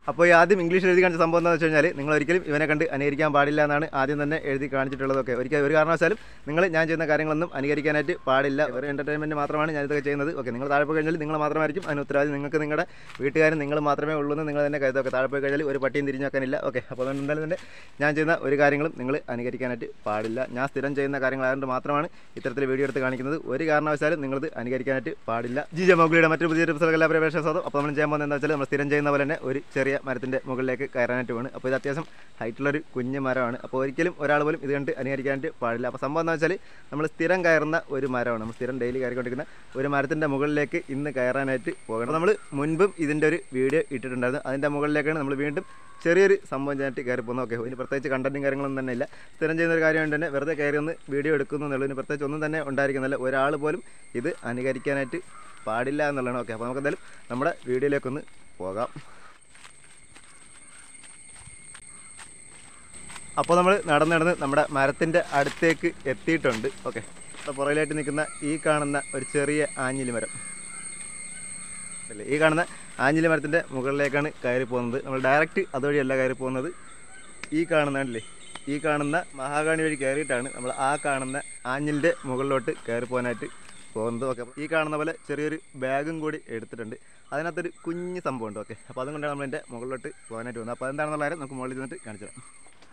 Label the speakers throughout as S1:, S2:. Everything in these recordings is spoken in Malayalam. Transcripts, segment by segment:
S1: അപ്പോൾ ഈ ആദ്യം ഇംഗ്ലീഷ് എഴുതി കാണിച്ച സംഭവം എന്താണെന്ന് വെച്ച് കഴിഞ്ഞാൽ നിങ്ങൾ ഒരിക്കലും ഇവനെ കണ്ട് അനുകരിക്കാൻ പാടില്ല എന്നാണ് ആദ്യം തന്നെ എഴുതി കാണിച്ചിട്ടുള്ളതൊക്കെ ഒരിക്കൽ ഒരു കാരണവശാലും നിങ്ങൾ ഞാൻ ചെയ്യുന്ന കാര്യങ്ങളൊന്നും അനുകരിക്കാനായിട്ട് പാടില്ല ഒരു എൻ്റർടൈൻമെൻറ്റ് മാത്രമാണ് ഞാൻ ഇതൊക്കെ ചെയ്യുന്നത് ഓക്കെ നിങ്ങൾ താഴെ പോയി കഴിഞ്ഞാൽ നിങ്ങൾ മാത്രമായിരിക്കും അതിന് ഉത്തരവാദി നിങ്ങൾക്ക് നിങ്ങളുടെ വീട്ടുകാരും നിങ്ങൾ മാത്രമേ ഉള്ളൂ എന്ന് നിങ്ങൾ തന്നെ കരുതൊക്കെ താഴെ പോയി കഴിഞ്ഞാൽ ഒരു പട്ടിയും തിരിഞ്ഞു വെക്കാനില്ല ഓക്കെ അപ്പോൾ അതുകൊണ്ട് എന്തായാലും തന്നെ ഞാൻ ചെയ്യുന്ന ഒരു കാര്യങ്ങളും നിങ്ങൾ അനുകരിക്കാനായിട്ട് പാടില്ല ഞാൻ സ്ഥിരം ചെയ്യുന്ന കാര്യങ്ങളായതുകൊണ്ട് മാത്രമാണ് ഇത്തരത്തിൽ വീഡിയോ എടുത്ത് കാണിക്കുന്നത് ഒരു കാരണവശാലും നിങ്ങളിത് അനുകരിക്കാനായിട്ട് പാടില്ല ജി ജെ മൗഗ്ലിയുടെ മറ്റൊരു പുതിയ ടിപ്സുകൾ എല്ലാ പ്രവേശന സ്വാദം അപ്പോൾ നമ്മൾ ചെയ്യാൻ പോകുന്നത് എന്താ വെച്ചാൽ നമ്മൾ സ്ഥിരം ചെയ്യുന്ന പോലെ തന്നെ ഒരു ചെറിയ മരത്തിൻ്റെ മുകളിലേക്ക് കയറാനായിട്ട് വേണം അപ്പോൾ ഇത് അത്യാവശ്യം ഹൈറ്റുള്ളൊരു കുഞ്ഞ് മരമാണ് അപ്പോൾ ഒരിക്കലും ഒരാൾ പോലും ഇത് കണ്ട് അനുകരിക്കാനായിട്ട് പാടില്ല അപ്പോൾ സംഭവം എന്താ വെച്ചാൽ നമ്മൾ സ്ഥിരം കയറുന്ന ഒരു മരമാണ് നമ്മൾ സ്ഥിരം ഡെയിലി കയറിക്കൊണ്ടിരിക്കുന്ന ഒരു മരത്തിൻ്റെ മുകളിലേക്ക് ഇന്ന് കയറാനായിട്ട് പോകണം നമ്മൾ മുൻപും ഇതിൻ്റെ ഒരു വീഡിയോ ഇട്ടിട്ടുണ്ടായിരുന്നു അതിൻ്റെ മുകളിലേക്കാണ് നമ്മൾ വീണ്ടും ചെറിയൊരു സംഭവം ചെയ്യാനായിട്ട് കയറി പോകുന്നത് ഓക്കെ ഇനി പ്രത്യേകിച്ച് കണ്ടന്റും കാര്യങ്ങളൊന്നും തന്നെ ഇല്ല സ്ഥിരം ചെയ്യുന്ന ഒരു കാര്യം തന്നെ വെറുതെ കയറി ഒന്ന് വീഡിയോ എടുക്കുന്നു എന്നുള്ളതിന് പ്രത്യേകിച്ച് ഒന്നും തന്നെ ഉണ്ടായിരിക്കുന്നില്ല ഒരാൾ പോലും ഇത് അനുകരിക്കാനായിട്ട് പാടില്ല എന്നുള്ളതാണ് ഓക്കെ അപ്പോൾ നമുക്ക് എന്തായാലും നമ്മുടെ വീഡിയോയിലേക്കൊന്ന് പോകാം അപ്പോൾ നമ്മൾ നടന്ന് നടന്ന് നമ്മുടെ മരത്തിൻ്റെ അടുത്തേക്ക് എത്തിയിട്ടുണ്ട് ഓക്കെ അപ്പോൾ പുറകിലായിട്ട് നിൽക്കുന്ന ഈ കാണുന്ന ഒരു ചെറിയ ആഞ്ഞിലി മരം അല്ലേ ഈ കാണുന്ന ആഞ്ഞിലി മരത്തിൻ്റെ മുകളിലേക്കാണ് കയറി പോകുന്നത് നമ്മൾ ഡയറക്റ്റ് അതുവഴിയല്ല കയറി പോകുന്നത് ഈ കാണുന്നതല്ലേ ഈ കാണുന്ന മഹാഗാണി വഴി കയറിയിട്ടാണ് നമ്മൾ ആ കാണുന്ന ആഞ്ഞിലിൻ്റെ മുകളിലോട്ട് കയറി പോകാനായിട്ട് പോകുന്നത് ഓക്കെ ഈ കാണുന്ന പോലെ ചെറിയൊരു ബാഗും കൂടി എടുത്തിട്ടുണ്ട് അതിനകത്തൊരു കുഞ്ഞ് സംഭവം ഉണ്ട് ഓക്കെ അപ്പോൾ അതും കൊണ്ടാണ് നമ്മൾ എൻ്റെ മുകളിലോട്ട് പോകാനായിട്ട് പോകുന്നത് അപ്പോൾ എന്താണെന്നുള്ള കാര്യം നമുക്ക് മുകളിൽ നിന്നിട്ട് കാണിച്ചു തരാം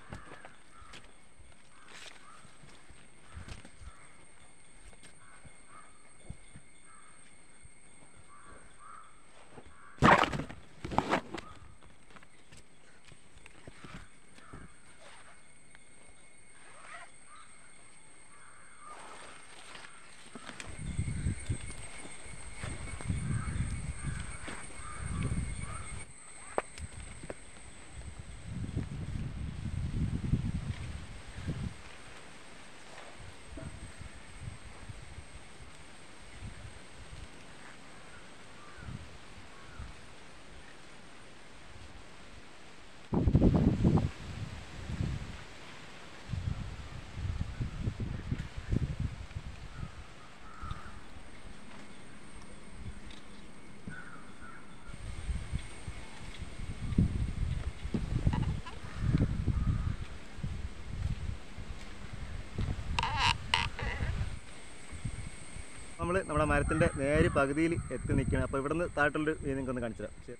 S1: നമ്മൾ നമ്മുടെ മരത്തിൻ്റെ നേര് പകുതിയിൽ എത്തി നിൽക്കുകയാണ് അപ്പോൾ ഇവിടുന്ന് താഴോട്ടുള്ളൊരു വ്യൂ നിങ്ങൾക്ക് ഒന്ന് കാണിച്ചു തരാം ശരി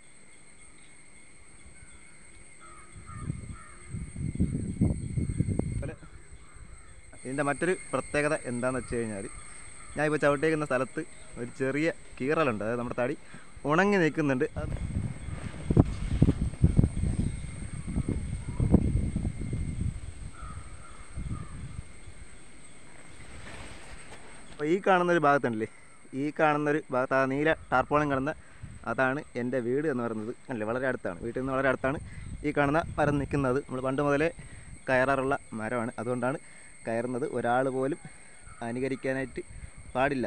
S1: അതുപോലെ ഇതിൻ്റെ മറ്റൊരു പ്രത്യേകത എന്താണെന്ന് വെച്ച് കഴിഞ്ഞാൽ ഞാൻ ഇപ്പോൾ ചവിട്ടേക്കുന്ന സ്ഥലത്ത് ഒരു ചെറിയ കീറലുണ്ട് അതായത് നമ്മുടെ തടി ഉണങ്ങി നിൽക്കുന്നുണ്ട് അത് അപ്പോൾ ഈ കാണുന്ന ഒരു ഭാഗത്തുണ്ടല്ലേ ഈ കാണുന്ന ഒരു ഭാഗത്ത് ആ നീല ടാർപ്പോളം കിടന്ന അതാണ് എൻ്റെ വീട് എന്ന് പറയുന്നത് അല്ലേ വളരെ അടുത്താണ് വീട്ടിൽ നിന്ന് വളരെ അടുത്താണ് ഈ കാണുന്ന മരം നിൽക്കുന്നത് നമ്മൾ പണ്ട് മുതലേ കയറാറുള്ള മരമാണ് അതുകൊണ്ടാണ് കയറുന്നത് ഒരാൾ പോലും അനുകരിക്കാനായിട്ട് പാടില്ല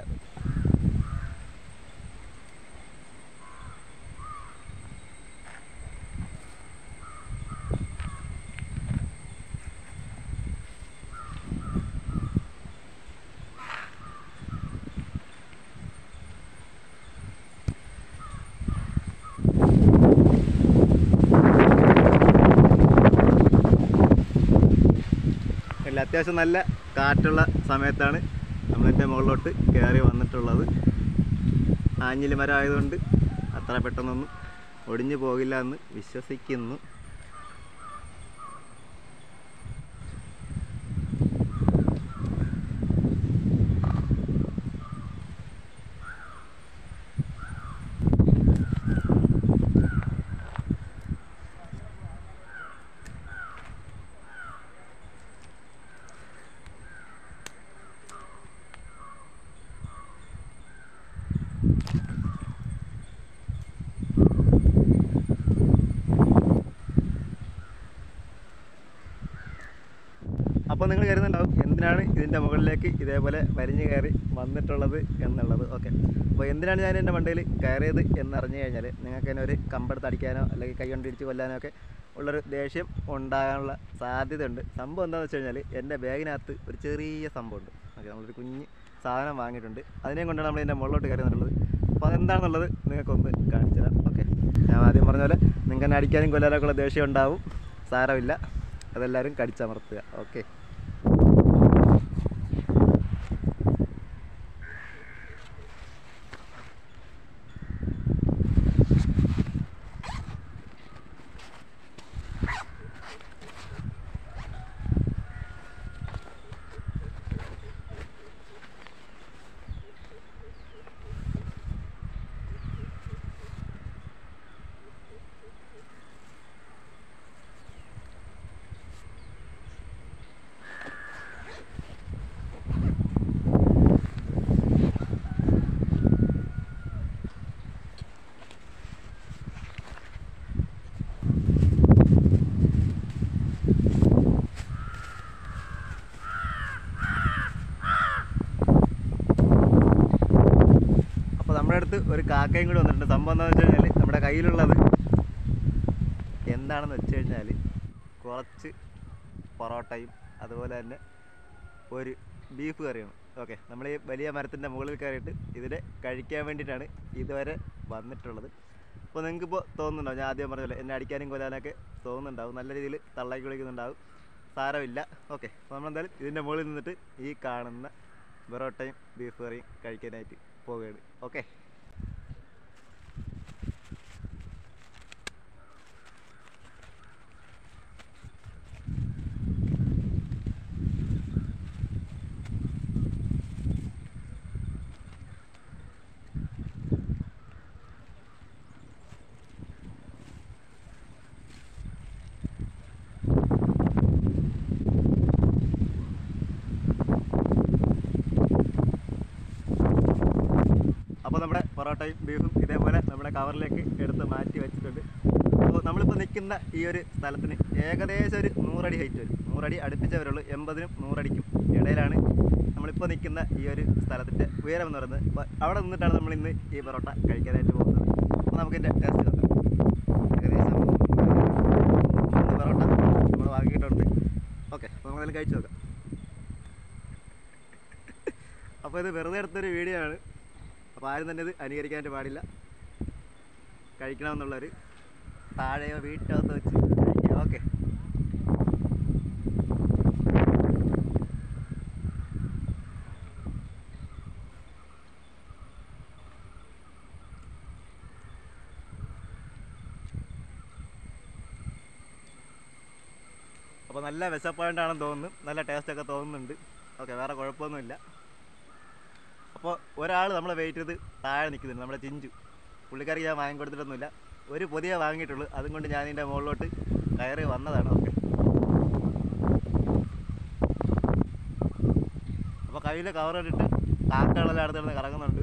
S1: അല്ല അത്യാവശ്യം നല്ല കാറ്റുള്ള സമയത്താണ് നമ്മളിൻ്റെ മുകളിലോട്ട് കയറി വന്നിട്ടുള്ളത് ആഞ്ഞിലി മരം ആയതുകൊണ്ട് അത്ര പെട്ടെന്നൊന്നും ഒടിഞ്ഞു പോകില്ല എന്ന് വിശ്വസിക്കുന്നു അപ്പോൾ നിങ്ങൾ കരുതുന്നുണ്ടാവും എന്തിനാണ് ഇതിൻ്റെ മുകളിലേക്ക് ഇതേപോലെ വരിഞ്ഞ് കയറി വന്നിട്ടുള്ളത് എന്നുള്ളത് ഓക്കെ അപ്പോൾ എന്തിനാണ് ഞാൻ എൻ്റെ മണ്ടയിൽ കയറിയത് എന്നറിഞ്ഞു കഴിഞ്ഞാൽ നിങ്ങൾക്ക് തന്നെ ഒരു കമ്പെടുത്ത് അടിക്കാനോ അല്ലെങ്കിൽ കൈ കൊണ്ട് ഇടിച്ച് കൊല്ലാനോ ഒക്കെ ഉള്ളൊരു ദേഷ്യം ഉണ്ടാകാനുള്ള സാധ്യതയുണ്ട് സംഭവം എന്താണെന്ന് വെച്ച് കഴിഞ്ഞാൽ എൻ്റെ ബാഗിനകത്ത് ഒരു ചെറിയ സംഭവമുണ്ട് ഓക്കെ നമ്മളൊരു കുഞ്ഞ് സാധനം വാങ്ങിയിട്ടുണ്ട് അതിനെയും കൊണ്ടാണ് നമ്മൾ ഇതിൻ്റെ മുകളിലോട്ട് കയറി വന്നിട്ടുള്ളത് അപ്പോൾ അതെന്താണെന്നുള്ളത് നിങ്ങൾക്കൊന്ന് കാണിച്ചു തരാം ഓക്കെ ഞാൻ ആദ്യം പറഞ്ഞ പോലെ നിങ്ങൾക്ക് നിങ്ങൾക്ക് എന്നെ അടിക്കാനും കൊല്ലാനൊക്കെ ഉള്ള ദേഷ്യം ഉണ്ടാവും സാരമില്ല അതെല്ലാവരും കടിച്ചമർത്തുക ഓക്കെ അപ്പോൾ നമ്മുടെ അടുത്ത് ഒരു കാക്കയും കൂടി വന്നിട്ടുണ്ട് സംഭവം എന്താണെന്ന് വെച്ച് കഴിഞ്ഞാൽ നമ്മുടെ കയ്യിലുള്ളത് എന്താണെന്ന് വെച്ച് കഴിഞ്ഞാൽ കുറച്ച് പൊറോട്ടയും അതുപോലെ തന്നെ ഒരു ബീഫ് കറിയാണ് ഓക്കെ നമ്മൾ ഈ വലിയ മരത്തിൻ്റെ മുകളിൽ കയറിയിട്ട് ഇതിനെ കഴിക്കാൻ വേണ്ടിയിട്ടാണ് ഇതുവരെ വന്നിട്ടുള്ളത് അപ്പോൾ നിങ്ങൾക്കിപ്പോൾ തോന്നുന്നുണ്ടാവും ഞാൻ ആദ്യം പറഞ്ഞല്ലോ എന്നെ അടിക്കാനും കൊല്ലാനൊക്കെ തോന്നുന്നുണ്ടാവും നല്ല രീതിയിൽ തള്ളാക്കി വിളിക്കുന്നുണ്ടാവും സാരമില്ല ഓക്കെ അപ്പോൾ നമ്മളെന്തായാലും ഇതിൻ്റെ മുകളിൽ നിന്നിട്ട് ഈ കാണുന്ന പൊറോട്ടയും ബീഫ് കറിയും കഴിക്കാനായിട്ട് പോവുകയാണ് ഓക്കെ അപ്പോൾ നമ്മുടെ പൊറോട്ടയും ബീഫും ഇതേപോലെ നമ്മുടെ കവറിലേക്ക് എടുത്ത് മാറ്റി വെച്ചിട്ടുണ്ട് അപ്പോൾ നമ്മളിപ്പോൾ നിൽക്കുന്ന ഈ ഒരു സ്ഥലത്തിന് ഏകദേശം ഒരു നൂറടി ഹൈറ്റ് വരും നൂറടി അടുപ്പിച്ചേ വരുള്ളൂ എൺപതിനും നൂറടിക്കും ഇടയിലാണ് നമ്മളിപ്പോൾ നിൽക്കുന്ന ഈ ഒരു സ്ഥലത്തിൻ്റെ ഉയരം എന്ന് പറയുന്നത് അപ്പോൾ അവിടെ നിന്നിട്ടാണ് നമ്മൾ ഇന്ന് ഈ പൊറോട്ട കഴിക്കാനായിട്ട് പോകുന്നത് അപ്പോൾ നമുക്ക് ഇതിൻ്റെ ടേസ്റ്റ് നോക്കാം ഏകദേശം മൂന്ന് പൊറോട്ട നമ്മൾ വാങ്ങിയിട്ടുണ്ട് ഓക്കെ അപ്പോൾ നമുക്കതിൽ കഴിച്ചു നോക്കാം അപ്പോൾ ഇത് വെറുതെ എടുത്തൊരു വീഡിയോ ആണ് അപ്പോൾ ആരും തന്നെ ഇത് അനുകരിക്കാനായിട്ട് പാടില്ല കഴിക്കണമെന്നുള്ളൊരു താഴെയോ വീട്ടകത്ത് വെച്ച് കഴിക്കുക ഓക്കെ അപ്പോൾ നല്ല വിശപ്പായിട്ടാണെന്ന് തോന്നുന്നു നല്ല ടേസ്റ്റൊക്കെ തോന്നുന്നുണ്ട് ഓക്കെ വേറെ കുഴപ്പമൊന്നുമില്ല അപ്പോൾ ഒരാൾ നമ്മളെ വെയിറ്റ് ചെയ്ത് താഴെ നിൽക്കുന്നുണ്ട് നമ്മുടെ ചിഞ്ചു പുള്ളിക്കാർക്ക് ഞാൻ വാങ്ങി കൊടുത്തിട്ടൊന്നുമില്ല ഒരു പൊതിയെ വാങ്ങിയിട്ടുള്ളൂ അതും കൊണ്ട് ഞാൻ ഇതിൻ്റെ മുകളിലോട്ട് കയറി വന്നതാണ് ഓക്കെ അപ്പോൾ കയ്യിൽ കവർ ഇട്ടിട്ട് കാക്കകളെല്ലാം അടുത്ത് കിടന്ന് കറങ്ങുന്നുണ്ട്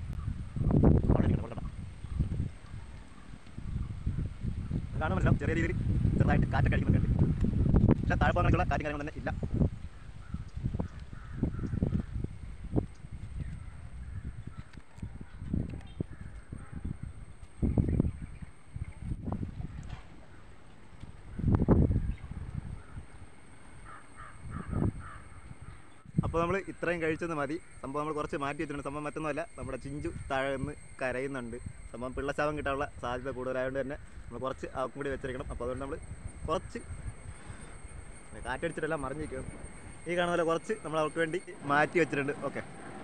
S1: കാണാൻ മനസ്സിലാവും ചെറിയ രീതിയിൽ ചെറുതായിട്ട് കാറ്റൊക്കെ അടിക്കുന്നുണ്ട് പക്ഷേ താഴെ പോകാനുള്ള കാറ്റും കാര്യങ്ങളും തന്നെ ഇല്ല അപ്പോൾ നമ്മൾ ഇത്രയും കഴിച്ചെന്ന് മതി സംഭവം നമ്മൾ കുറച്ച് മാറ്റി വെച്ചിട്ടുണ്ട് സംഭവം മറ്റൊന്നുമല്ല നമ്മുടെ ചിഞ്ചു താഴെ നിന്ന് കരയുന്നുണ്ട് സംഭവം പിള്ളശാപം കിട്ടാനുള്ള സാധ്യത കൂടുതലായതുകൊണ്ട് തന്നെ നമ്മൾ കുറച്ച് അവക്കും കൂടി വെച്ചിരിക്കണം അപ്പോൾ അതുകൊണ്ട് നമ്മൾ കുറച്ച് കാറ്റടിച്ചിട്ടെല്ലാം മറിഞ്ഞിരിക്കണം ഈ കാണുന്ന പോലെ കുറച്ച് നമ്മൾ അവർക്ക് വേണ്ടി മാറ്റി വെച്ചിട്ടുണ്ട് ഓക്കെ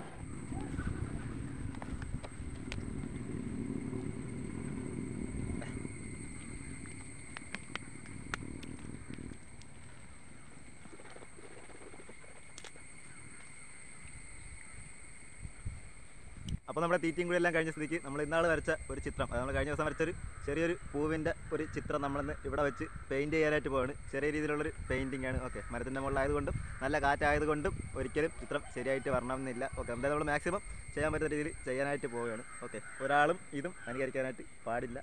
S1: അപ്പോൾ നമ്മുടെ തീറ്റയും കൂടി എല്ലാം കഴിഞ്ഞ സ്ഥിതിക്ക് നമ്മൾ ഇന്നാൾ വരച്ച ഒരു ചിത്രം അത് നമ്മൾ കഴിഞ്ഞ ദിവസം വരച്ചൊരു ചെറിയൊരു പൂവിൻ്റെ ഒരു ചിത്രം നമ്മളിന്ന് ഇവിടെ വെച്ച് പെയിൻറ്റ് ചെയ്യാനായിട്ട് പോവാണ് ചെറിയ രീതിയിലുള്ളൊരു പെയിൻറ്റിംഗ് ആണ് ഓക്കെ മരത്തിൻ്റെ മുകളിലായതുകൊണ്ടും നല്ല കാറ്റായതുകൊണ്ടും ഒരിക്കലും ചിത്രം ശരിയായിട്ട് വരണമെന്നില്ല ഓക്കെ എന്തായാലും നമ്മൾ മാക്സിമം ചെയ്യാൻ പറ്റുന്ന രീതിയിൽ ചെയ്യാനായിട്ട് പോവുകയാണ് ഓക്കെ ഒരാളും ഇതും അനുകരിക്കാനായിട്ട് പാടില്ല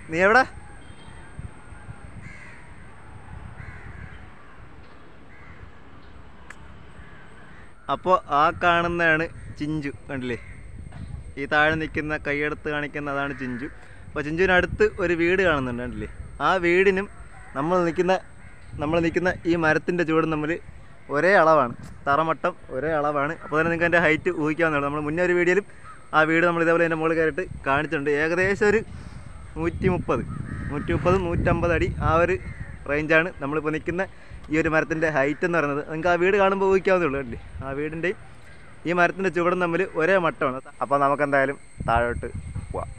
S1: നീ എവിടെ അപ്പോൾ ആ കാണുന്നതാണ് ചിഞ്ചു കണ്ടില്ലേ ഈ താഴെ നിൽക്കുന്ന കൈയെടുത്ത് കാണിക്കുന്ന അതാണ് ചിഞ്ചു അപ്പോൾ ചിഞ്ചുവിനടുത്ത് ഒരു വീട് കാണുന്നുണ്ട് കണ്ടില്ലേ ആ വീടിനും നമ്മൾ നിൽക്കുന്ന നമ്മൾ നിൽക്കുന്ന ഈ മരത്തിൻ്റെ ചുവടും തമ്മിൽ ഒരേ അളവാണ് തറമട്ടം ഒരേ അളവാണ് അപ്പോൾ തന്നെ നിങ്ങൾക്ക് അതിൻ്റെ ഹൈറ്റ് ഊഹിക്കാവുന്നതാണ് നമ്മൾ മുന്നേ ഒരു വീഡിയോയിലും ആ വീട് നമ്മൾ ഇതേപോലെ എൻ്റെ മുകളിൽ കയറിയിട്ട് കാണിച്ചിട്ടുണ്ട് ഏകദേശം ഒരു നൂറ്റി മുപ്പത് നൂറ്റി മുപ്പത് നൂറ്റമ്പത് അടി ആ ഒരു റേഞ്ചാണ് നമ്മളിപ്പോൾ നിൽക്കുന്ന ഈ ഒരു മരത്തിൻ്റെ ഹൈറ്റ് എന്ന് പറയുന്നത് നിങ്ങൾക്ക് ആ വീട് കാണുമ്പോൾ ഊഹിക്കാവുന്നേ ഉള്ളൂ അല്ലേ ആ വീടിൻ്റെയും ഈ മരത്തിൻ്റെ ചുവടും തമ്മിൽ ഒരേ മട്ടമാണ് അപ്പോൾ നമുക്കെന്തായാലും താഴോട്ട് പോവാം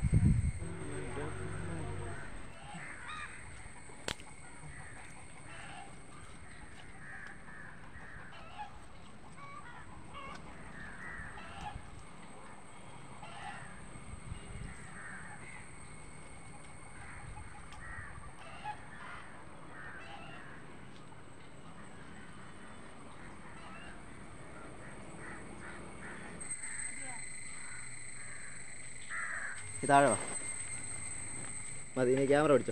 S1: ഈ താഴെ വാ മതി ഇനി ക്യാമറ പിടിച്ചോ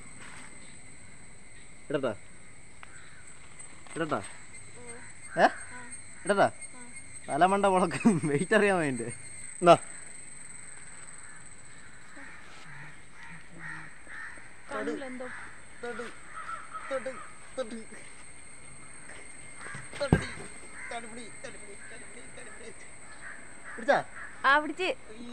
S1: ഇടട്ടാ ഇടട്ടാ ഏ ഇടട്ടാ തലമണ്ട മുളക്കും വെയിറ്റ് അറിയാൻ വേണ്ടി എന്നാ
S2: കണ്ണിലെന്തോ
S1: പിടിച്ചാ
S2: ആ പിടിച്ച്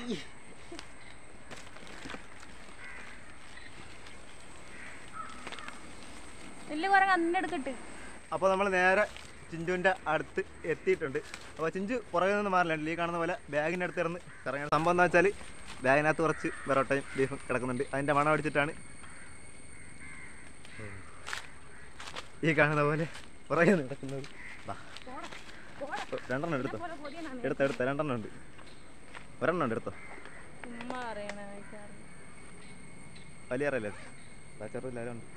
S2: വലിയ കുരങ്ങ അന്നെ എടുക്കട്ട്
S1: അപ്പോൾ നമ്മൾ നേരെ ചിഞ്ചുവിൻ്റെ അടുത്ത് എത്തിയിട്ടുണ്ട് അപ്പോൾ ചിഞ്ചു പുറകെ നിന്ന് മാറില്ല ഈ കാണുന്ന പോലെ ബാഗിൻ്റെ അടുത്ത് ഇറന്ന് കറങ്ങാൻ സംഭവം എന്താ വെച്ചാൽ ബാഗിനകത്ത് കുറച്ച് വെറോട്ടയും ബീഫും കിടക്കുന്നുണ്ട് അതിൻ്റെ മണം അടിച്ചിട്ടാണ് ഈ കാണുന്ന പോലെ പുറകെ നിന്ന് കിടക്കുന്നത് ദാ. രണ്ടെണ്ണം എടുത്തോ എടുത്തോ എടുത്തോ രണ്ടെണ്ണം ഉണ്ട് ഒരെണ്ണം ഉണ്ട് എടുത്തോ
S2: ചുമ്മാ അറിയണേ
S1: വലിയ അറിയില്ലേ ചെറുതില്ലാരും ഉണ്ട്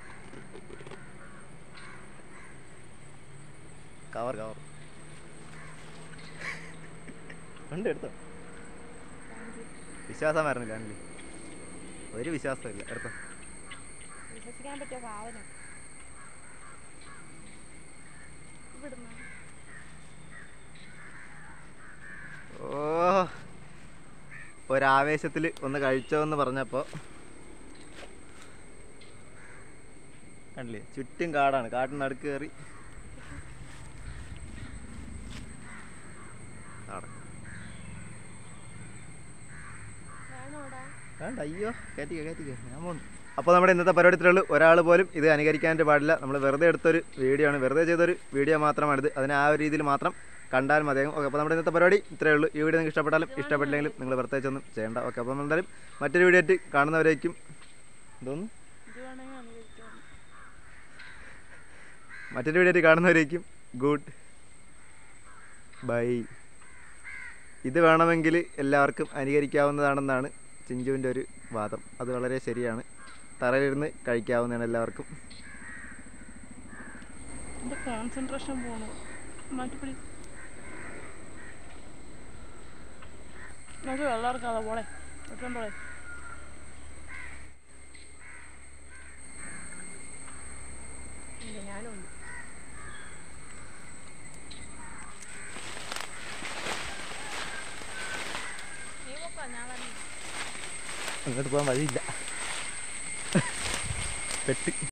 S1: കവർ കവർ ഉണ്ട് എടുത്തോ വിശ്വാസം വരണില്ല അല്ലേ ഒരു വിശ്വാസമില്ല എടുത്തോ
S2: വിശ്വസിക്കാൻ പറ്റിയ സാധനം ഇവിടുന്ന്
S1: ഓ ഒരാവേശത്തിൽ ഒന്ന് കഴിച്ചോ എന്ന് പറഞ്ഞപ്പോൾ കണ്ടില്ലേ ചുറ്റും കാടാണ് കാട്ടിന് നടുക്ക് കയറി അവിടെ
S2: വേണോടാ
S1: വേണ്ട അയ്യോ കയറ്റിക്കോ കയറ്റിക്കോ ഞാൻ പോകുന്നു അപ്പോൾ നമ്മുടെ ഇന്നത്തെ പരിപാടിത്തിലുള്ളൂ ഒരാൾ പോലും ഇത് അനുകരിക്കാനായിട്ട് പാടില്ല നമ്മൾ വെറുതെ എടുത്തൊരു വീഡിയോ ആണ് വെറുതെ ചെയ്തൊരു വീഡിയോ മാത്രമാണിത് അതിന് ആ ഒരു രീതിയിൽ മാത്രം കണ്ടാൽ മതിയാകും ഓക്കെ അപ്പോൾ നമ്മുടെ ഇന്നത്തെ പരിപാടി ഇത്രയേ ഉള്ളൂ ഈ വീഡിയോ നിങ്ങൾക്ക് ഇഷ്ടപ്പെട്ടാലും ഇഷ്ടപ്പെട്ടില്ലെങ്കിലും നിങ്ങൾ പ്രത്യേകിച്ചൊന്നും ചെയ്യേണ്ട ഓക്കെ അപ്പോൾ എന്തായാലും മറ്റൊരു വീഡിയോ ആയിട്ട് കാണുന്നവരേക്കും എന്തോന്നു
S2: ഇത് വേണമെങ്കിൽ അനുഭവിക്കാം
S1: മറ്റൊരു വീഡിയോ ആയിട്ട് കാണുന്നവരേക്കും ഗുഡ് ബൈ ഇത് വേണമെങ്കിൽ എല്ലാവർക്കും അനുകരിക്കാവുന്നതാണെന്നാണ് ചിഞ്ചുവിൻ്റെ ഒരു വാദം അത് വളരെ ശരിയാണ് തറയിലിരുന്ന് കഴിക്കാവുന്നതാണ് എല്ലാവർക്കും
S2: എൻ്റെ കോൺസെൻട്രേഷൻ പോണു മാറ്റിപ്പിടി നമുക്ക് വെള്ളം ഇറക്കാതെ പോളെ ഇറക്കാൻ പോളെ ഇല്ല ഞാനും ഉണ്ട് നീ പോക്കോ ഞാൻ വരണം
S1: അങ്ങോട്ട് പോകാൻ വഴിയില്ല പെട്ട്